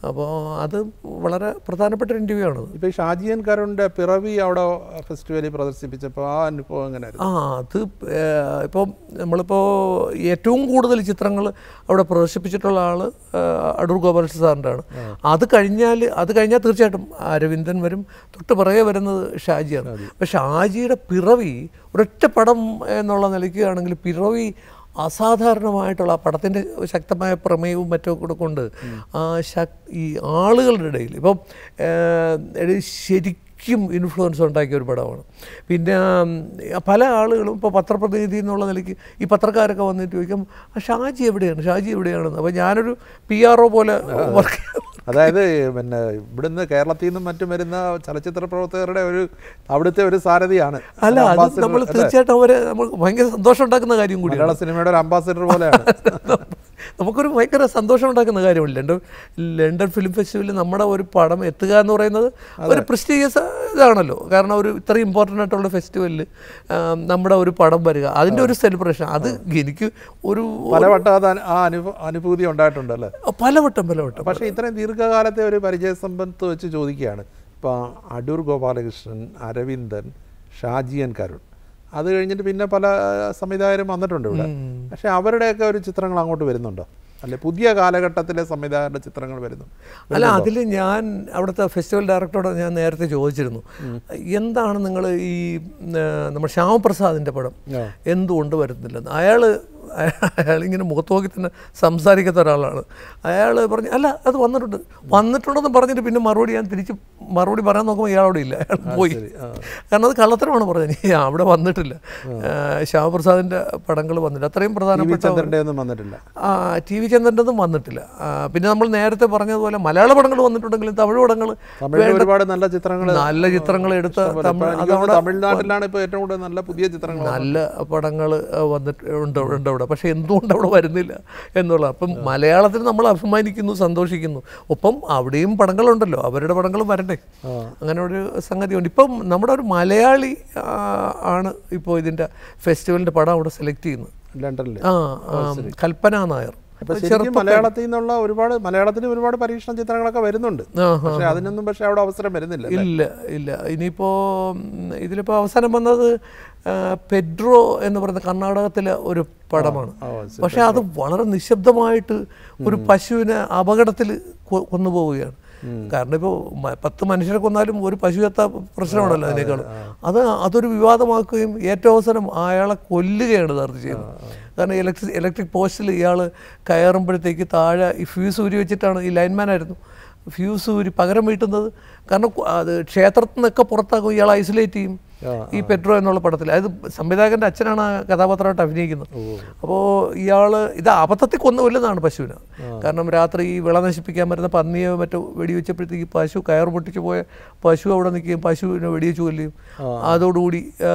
അപ്പോൾ അത് വളരെ പ്രധാനപ്പെട്ട ഒരു ഇൻ്റർവ്യൂ ആണത് ഇപ്പൊ ഈ ഷാജിയൻ കരുണിന്റെ പിറവി അവിടെ ഫെസ്റ്റിവലിൽ പ്രദർശിപ്പിച്ചപ്പോൾ ആ അനുഭവം എങ്ങനെയായിരുന്നു ആ അത് ഇപ്പം നമ്മളിപ്പോൾ ഏറ്റവും കൂടുതൽ ചിത്രങ്ങൾ അവിടെ പ്രദർശിപ്പിച്ചിട്ടുള്ള ആൾ അടൂർ ഗോപാലകൃഷ്ണ സാറിൻ്റെ ആണ് അത് കഴിഞ്ഞാൽ അത് കഴിഞ്ഞാൽ തീർച്ചയായിട്ടും അരവിന്ദൻ വരും തൊട്ട് പിറകെ വരുന്നത് ഷാജിയാണ് അപ്പോൾ ഷാജിയുടെ പിറവി ഒരൊറ്റ പടം എന്നുള്ള നിലയ്ക്ക് ആണെങ്കിൽ പിറവി അസാധാരണമായിട്ടുള്ള ആ പടത്തിൻ്റെ ശക്തമായ പ്രമേയവും മറ്റും കൂടെ കൊണ്ട് ആ ശക് ഈ ആളുകളുടെ ഇടയിൽ ഇപ്പം ഏഹ്, ഒരു ശരിക്കും ഇൻഫ്ലുവൻസ് ഉണ്ടാക്കിയ ഒരു പടമാണ് പിന്നെ ഉം, പല ആളുകളും ഇപ്പോൾ പത്രപ്രതിനിധി എന്നുള്ള നിലയ്ക്ക് ഈ പത്രക്കാരൊക്കെ വന്നിട്ട് ചോദിക്കും "ആ ഷാജി എവിടെയാണ് ഷാജി എവിടെയാണെന്ന് അപ്പോൾ ഞാനൊരു പി ആർ ഒ പോലെ വർക്ക് അതായത് പിന്നെ ഇവിടുന്ന് കേരളത്തിൽ നിന്നും മറ്റും വരുന്ന ചലച്ചിത്ര പ്രവർത്തകരുടെ ഒരു അവിടുത്തെ ഒരു സാരഥിയാണ് അല്ല ഒരു അത് ambassador, നമ്മൾ അല്ലേ? തീർച്ചയായിട്ടും അവരെ നമുക്ക് ഭയങ്കര സന്തോഷം ഉണ്ടാക്കുന്ന കാര്യം കൂടിയാണ് മലയാള സിനിമയുടെ ഒരു അംബാസിഡർ പോലെയാണ് നമുക്കൊരു ഭയങ്കര സന്തോഷം ഉണ്ടാക്കുന്ന കാര്യമില്ല ലണ്ടൻ ലണ്ടൻ ഫിലിം ഫെസ്റ്റിവലിൽ നമ്മുടെ ഒരു പടം എത്തുക എന്ന് പറയുന്നത് ഒരു പ്രസ്റ്റീജിയസ് ഇതാണല്ലോ കാരണം ഒരു ഇത്രയും ഇമ്പോർട്ടൻ്റ് ആയിട്ടുള്ള ഫെസ്റ്റിവലിൽ നമ്മുടെ ഒരു പടം വരിക അതിൻ്റെ ഒരു സെലിബ്രേഷൻ അത് എനിക്ക് ഒരു പലവട്ടം അത് അനു- ആ അനുഭവ അനുഭൂതി ഉണ്ടായിട്ടുണ്ട് അല്ലേ പലവട്ടം പലവട്ടം പക്ഷേ ഇത്രയും ദീർഘകാലത്തെ ഒരു പരിചയ സമ്പത്ത് വെച്ച് ചോദിക്കുകയാണ് ഇപ്പോൾ അടൂർ ഗോപാലകൃഷ്ണൻ അരവിന്ദൻ ഷാജിയൻ കരുൺ അത് കഴിഞ്ഞിട്ട് പിന്നെ പല സംവിധായകരും വന്നിട്ടുണ്ട് ഇവിടെ പക്ഷേ അവരുടെയൊക്കെ ഒരു ചിത്രങ്ങൾ അങ്ങോട്ട് വരുന്നുണ്ടോ അല്ലെ പുതിയ കാലഘട്ടത്തിലെ സംവിധായകരുടെ ചിത്രങ്ങൾ വരുന്നു അല്ല അതിൽ ഞാൻ അവിടുത്തെ ഫെസ്റ്റിവൽ ഡയറക്ടറോട് ഞാൻ നേരത്തെ ചോദിച്ചിരുന്നു എന്താണ് നിങ്ങൾ ഈ ആ, നമ്മുടെ ശ്യാമപ്രസാദിൻ്റെ പടം ആ. എന്തുകൊണ്ട് വരുന്നില്ലെന്ന് അയാൾ അയാളിങ്ങനെ മുഖത്ത് നോക്കി തന്നെ സംസാരിക്കാത്ത ഒരാളാണ് അയാൾ പറഞ്ഞു അല്ല അത് വന്നിട്ടുണ്ട് വന്നിട്ടുണ്ടെന്ന് പറഞ്ഞിട്ട് പിന്നെ മറുപടി ഞാൻ തിരിച്ച് മറുപടി പറയാൻ നോക്കുമ്പോൾ ഇയാളവിടെ ഇല്ല അയാൾ പോയി കാരണം അത് കള്ളത്തരമാണ് പറഞ്ഞത് "ഈ അവിടെ വന്നിട്ടില്ല ആ, ശ്യാമപ്രസാദിൻ്റെ പടങ്ങൾ വന്നില്ല അത്രയും വി പ്രധാനപ്പെട്ട ചന്ദ്രൻ്റെ ഒന്നും വന്നിട്ടില്ല ആ ടി വി ചന്ദ്രൻ്റെതും വന്നിട്ടില്ല ആ, പിന്നെ നമ്മൾ നേരത്തെ പറഞ്ഞതുപോലെ മലയാള പടങ്ങൾ വന്നിട്ടുണ്ടെങ്കിലും തമിഴ് പടങ്ങൾ തമിഴിൽ ഒരുപാട് നല്ല ചിത്രങ്ങൾ നല്ല ചിത്രങ്ങൾ എടുത്ത തമിഴ് അതവിടെ തമിഴ്നാട്ടിലാണ് ഇപ്പോൾ ഏറ്റവും കൂടുതൽ നല്ല പുതിയ ചിത്രങ്ങൾ നല്ല പടങ്ങൾ വന്നിട്ട് ഉണ്ട് ഉണ്ട് അവിടെ പക്ഷേ എന്തുകൊണ്ട് അവിടെ വരുന്നില്ല എന്നുള്ള അപ്പം മലയാളത്തിൽ നമ്മൾ അഭിമാനിക്കുന്നു സന്തോഷിക്കുന്നു ഒപ്പം അവിടെയും പടങ്ങളുണ്ടല്ലോ അവരുടെ പടങ്ങളും വരണ്ടേ അങ്ങനെ ഒരു സംഗതിയുണ്ട് ഇപ്പം നമ്മുടെ ഒരു മലയാളി ആ, ആണ് ഇപ്പോൾ ഇതിൻ്റെ ഫെസ്റ്റിവലിൻ്റെ പടം അവിടെ സെലക്ട് ചെയ്യുന്നത് ലണ്ടനിൽ ആ ആ, കൽപ്പന നായർ അപ്പൊ ശരിക്കും മലയാളത്തിൽ നിന്നുള്ള ഒരുപാട് മലയാളത്തിൽ ഒരുപാട് പരീക്ഷണ ചിത്രങ്ങളൊക്കെ വരുന്നുണ്ട് ആ പക്ഷെ അതിനൊന്നും പക്ഷെ അവിടെ അവസരം വരുന്നില്ല ഇല്ല ഇല്ല ഇനിയിപ്പോൾ ഇതിലിപ്പോൾ അവസാനം വന്നത് ആ, പെഡ്രോ എന്ന് പറയുന്ന കർണാടകത്തിലെ ഒരു പടമാണ് ഓ, പക്ഷേ അത് വളരെ നിശബ്ദമായിട്ട് ഒരു പശുവിനെ അപകടത്തിൽ കൊ- കൊന്നുപോവുകയാണ് കാരണം ഇപ്പോൾ പത്ത് മനുഷ്യരെ കൊന്നാലും ഒരു പശു എത്താ പ്രശ്നമാണല്ലോ അതിനേക്കാൾ അത് അതൊരു വിവാദമാക്കുകയും ഏറ്റവും അവസാനം അയാളെ കൊല്ലുകയാണ് യഥാർത്ഥം ചെയ്യുന്നത് കാരണം ഇലക്ട്രിക് ഇലക്ട്രിക് പോസ്റ്റിൽ ഇയാൾ കയറുമ്പോഴത്തേക്ക് താഴെ ഈ ഫ്യൂസ് ഊരി വെച്ചിട്ടാണ് ഈ ലൈൻമാനായിരുന്നു ഫ്യൂസ് ഊരി പകരം വീട്ടുന്നത് കാരണം കു- അത് ക്ഷേത്രത്തിൽ നിന്നൊക്കെ പുറത്താക്കും ഇയാൾ ഐസൊലേറ്റ് ചെയ്യും ഈ പെട്രോ എന്നുള്ള പടത്തിൽ അത് സംവിധായകൻ്റെ അച്ഛനാണ് ആ കഥാപാത്രമായിട്ട് അഭിനയിക്കുന്നത് അപ്പോൾ ഇയാൾ ഇത് അബദ്ധത്തിൽ കൊന്നുകൊല്ലുന്നതാണ് പശുവിനെ കാരണം രാത്രി ഈ വിള നശിപ്പിക്കാൻ വരുന്ന പന്നിയോ മറ്റോ വെടിവെച്ചപ്പോഴത്തേക്ക് പശു കയർ പൊട്ടിച്ച് പോയ പശു അവിടെ നിൽക്കുകയും പശുവിനെ വെടിവെച്ച് കൊല്ലുകയും അതോടുകൂടി ആ,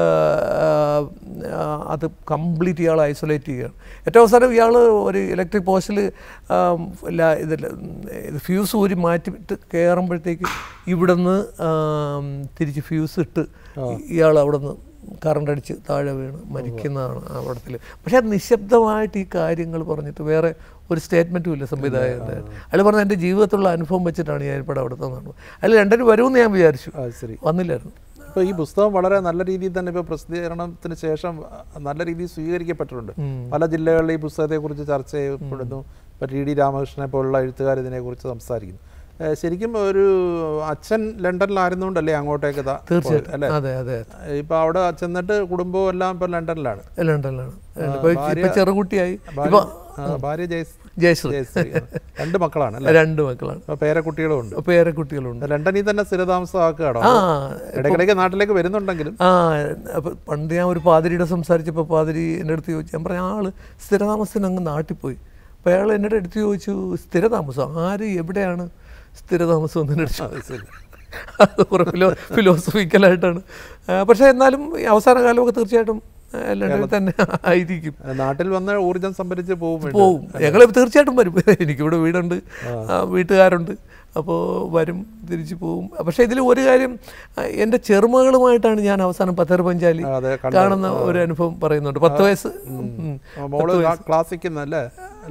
ആ, അത് കംപ്ലീറ്റ് ഇയാൾ ഐസൊലേറ്റ് ചെയ്യുകയാണ് ഏറ്റവും അവസാനം ഇയാൾ ഒരു ഇലക്ട്രിക് പോസ്റ്റിൽ ഇതിൽ ഇത് ഫ്യൂസ് ഊരി മാറ്റിയിട്ട് കയറുമ്പോഴത്തേക്ക് ഇവിടുന്ന് ആം, തിരിച്ച് ഫ്യൂസ് ഇട്ട് ഇയാൾ അവിടെ നിന്ന് കറണ്ട് അടിച്ച് താഴെ വീണ് മരിക്കുന്നതാണ് ആ പടത്തിൽ പക്ഷേ അത് നിശബ്ദമായിട്ട് ഈ കാര്യങ്ങൾ പറഞ്ഞിട്ട് വേറെ ഒരു സ്റ്റേറ്റ്മെൻറ്റും ഇല്ല സംവിധായകൻ്റെ അയാൾ പറഞ്ഞ എൻ്റെ ജീവിതത്തിലുള്ള അനുഭവം വെച്ചിട്ടാണ് ഞാൻ ഈ പടം അവിടെ തന്നത് അയാൾ രണ്ടിന് വരുമെന്ന് ഞാൻ വിചാരിച്ചു ആ, ശരി വന്നില്ലായിരുന്നു ഇപ്പോൾ ഈ പുസ്തകം വളരെ നല്ല രീതിയിൽ തന്നെ ഇപ്പോൾ പ്രസിദ്ധീകരണത്തിന് ശേഷം നല്ല രീതിയിൽ സ്വീകരിക്കപ്പെട്ടിട്ടുണ്ട് പല ജില്ലകളിൽ ഈ പുസ്തകത്തെക്കുറിച്ച് ചർച്ച ചെയ്യപ്പെടുന്നു ഇപ്പോൾ ടി ഡി രാമകൃഷ്ണനെ പോലുള്ള എഴുത്തുകാർ ഇതിനെക്കുറിച്ച് സംസാരിക്കുന്നു ഏഹ് ശരിക്കും ഒരു അച്ഛൻ ലണ്ടനിലായിരുന്നുകൊണ്ടല്ലേ അങ്ങോട്ടേക്ക് ദാ പോയത്, തീർച്ചയായിട്ടും അല്ലേ അതെ അതെ ഇപ്പൊ അവിടെ ചെന്നിട്ട് കുടുംബവും എല്ലാം ഇപ്പൊ ലണ്ടനിലാണ് ലണ്ടനിലാണ് ഇപ്പോൾ ഇപ്പോൾ ചെറുകുട്ടിയായി ഇപ്പോൾ ആ, ഭാര്യ ജയസ് ജയശ്രീ ജയശ്രീ രണ്ട് മക്കളാണ് അല്ലേ രണ്ട് മക്കളാണ് അപ്പൊ പേരക്കുട്ടികളും ഉണ്ട് പേരെ കുട്ടികളുണ്ട് ലണ്ടനിൽ തന്നെ സ്ഥിരതാമസമാക്കുകയാണോ ആ ഇടയ്ക്കിടയ്ക്ക് നാട്ടിലേക്ക് വരുന്നുണ്ടെങ്കിലും ആ അപ്പോൾ പണ്ട് ഞാൻ ഒരു പാതിരിയുടെ സംസാരിച്ചപ്പോൾ പാതിരി എൻ്റെ അടുത്ത് ചോദിച്ചു ഞാൻ പറഞ്ഞ ആള് സ്ഥിരതാമസത്തിന് അങ്ങ് നാട്ടിൽ പോയി അപ്പോൾ അയാൾ എന്നോട് എടുത്ത് ചോദിച്ചു സ്ഥിരതാമസം ആര് എവിടെയാണ് സ്ഥിരതാമസം എന്ന് എന്നോട് ചോദിച്ചു അത് കുറേ ഫിലോ ഫിലോസഫിക്കലായിട്ടാണ് ആ, പക്ഷേ എന്നാലും ഈ അവസാന കാലമൊക്കെ തീർച്ചയായിട്ടും ആ, ലണ്ടനിൽ തന്നെ ആയിരിക്കും നാട്ടിൽ വന്ന് ഊർജം സംഭരിച്ച് പോകും വീണ്ടും. പോവും ഞങ്ങൾ തീർച്ചയായിട്ടും വരും എനിക്കിവിടെ വീടുണ്ട് ആ, വീട്ടുകാരുണ്ട് അപ്പോൾ വരും തിരിച്ചു പോവും പക്ഷേ ഇതിൽ ഒരു കാര്യം ആ, എൻ്റെ ചെറുമകളുമായിട്ടാണ് ഞാൻ അവസാനം പത്തര പഞ്ചാലി ആ, അതെ കാണുന്ന ഒരു അനുഭവം പറയുന്നുണ്ട് പത്ത് വയസ്സ് ഉം. ആ, മോള് ക്ലാസ്സിക്കുന്നല്ലേ അല്ല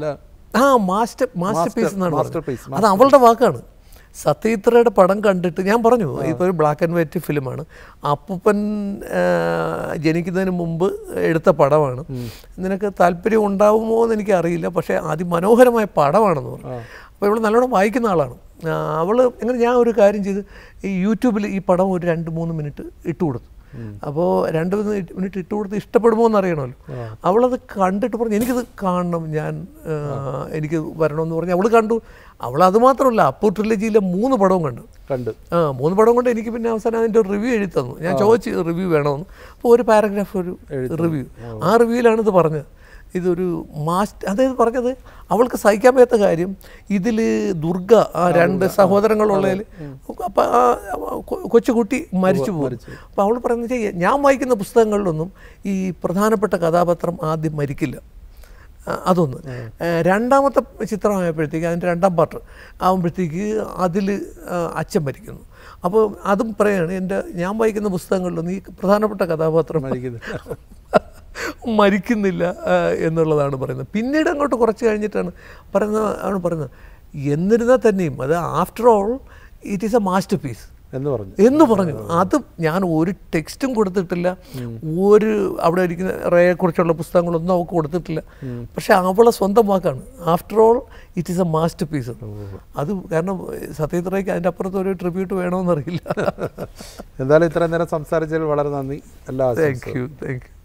ആ മാസ്റ്റർ മാസ്റ്റർ പീസ് എന്നാണ് masterpiece, പറഞ്ഞത്. അത് അവളുടെ വാക്കാണ് സത്യജിത്രയുടെ പടം കണ്ടിട്ട് ഞാൻ പറഞ്ഞു ഇപ്പോൾ ഒരു ബ്ലാക്ക് ആൻഡ് വൈറ്റ് ഫിലിമാണ് അപ്പൂപ്പൻ ആ, ജനിക്കുന്നതിന് മുമ്പ് എടുത്ത പടമാണ് നിനക്ക് താല്പര്യം ഉണ്ടാവുമോ എന്ന് എനിക്ക് അറിയില്ല പക്ഷേ അതിമനോഹരമായ പടമാണെന്ന് പറഞ്ഞു അപ്പോൾ ഇവൾ നല്ലോണം വായിക്കുന്ന ആളാണ് ആ, അവള് എങ്ങനെ ഞാൻ ഒരു കാര്യം ചെയ്ത് ഈ യൂട്യൂബിൽ ഈ പടം ഒരു രണ്ട് മൂന്ന് മിനിറ്റ് ഇട്ട് കൊടുത്തു അപ്പോൾ രണ്ട് മൂന്ന് മിനിറ്റ് ഇട്ട് കൊടുത്ത് ഇഷ്ടപ്പെടുമോ എന്ന് അറിയണമല്ലോ അവളത് കണ്ടിട്ട് പറഞ്ഞു എനിക്കിത് കാണണം ഞാൻ ആ, എനിക്ക് വരണമെന്ന് പറഞ്ഞ് അവൾ കണ്ടു അവൾ അത് മാത്രമല്ല അപ്പു ട്രിലജിയിലെ മൂന്ന് പടവും കണ്ടു കണ്ട് ആ മൂന്ന് പടം കൊണ്ട് എനിക്ക് പിന്നെ അവസാനം അതിൻ്റെ ഒരു റിവ്യൂ എഴുതി തന്നു ഞാൻ ചോദിച്ചു റിവ്യൂ വേണമെന്ന് അപ്പോൾ ഒരു പാരഗ്രാഫ് ഒരു റിവ്യൂ ആ റിവ്യൂവിലാണ് ഇത് പറഞ്ഞത് ഇതൊരു മാസ്റ്റ് അതായത് പറഞ്ഞത് അവൾക്ക് സഹിക്കാൻ പറ്റാത്ത കാര്യം ഇതിൽ ദുർഗ ആ രണ്ട് സഹോദരങ്ങളുള്ളതിൽ അപ്പം ആ കൊ- കൊച്ചുകുട്ടി മരിച്ചു പോകും അപ്പോൾ അവൾ പറയുന്നത് വെച്ചാൽ ഞാൻ വായിക്കുന്ന പുസ്തകങ്ങളിലൊന്നും ഈ പ്രധാനപ്പെട്ട കഥാപാത്രം ആദ്യം മരിക്കില്ല ആ, അതൊന്ന് ഏ, രണ്ടാമത്തെ ചിത്രമായപ്പോഴത്തേക്ക് അതിൻ്റെ രണ്ടാം പാർട്ട് ആകുമ്പോഴത്തേക്ക് അതിൽ അച്ഛൻ മരിക്കുന്നു അപ്പോൾ അതും പറയാണ് എൻ്റെ ഞാൻ വായിക്കുന്ന പുസ്തകങ്ങളിലൊന്നും ഈ പ്രധാനപ്പെട്ട കഥാപാത്രം മരിക്കുന്നില്ല ആ, എന്നുള്ളതാണ് പറയുന്നത് പിന്നീട് അങ്ങോട്ട് കുറച്ച് കഴിഞ്ഞിട്ടാണ് പറയുന്നത് ആണ് പറയുന്നത് എന്നിരുന്നാൽ തന്നെയും അത് after all it is a masterpiece എന്ന് പറഞ്ഞു എന്ന് പറഞ്ഞു അത് ഞാൻ ഒരു ടെക്സ്റ്റും കൊടുത്തിട്ടില്ല ഒരു അവിടെ ഇരിക്കുന്ന റേയെ കുറിച്ചുള്ള പുസ്തകങ്ങളൊന്നും അവൾക്ക് കൊടുത്തിട്ടില്ല പക്ഷെ അവളെ സ്വന്തം വാക്കാണ് after all it is a masterpiece അത് കാരണം സത്യത്രയ്ക്ക് അതിൻ്റെ അപ്പുറത്ത് ഒരു ട്രിബ്യൂട്ട് വേണമെന്നറിയില്ല എന്തായാലും ഇത്രയും നേരം സംസാരിച്ചതിൽ വളരെ നന്ദി എല്ലാ താങ്ക് യു താങ്ക് യു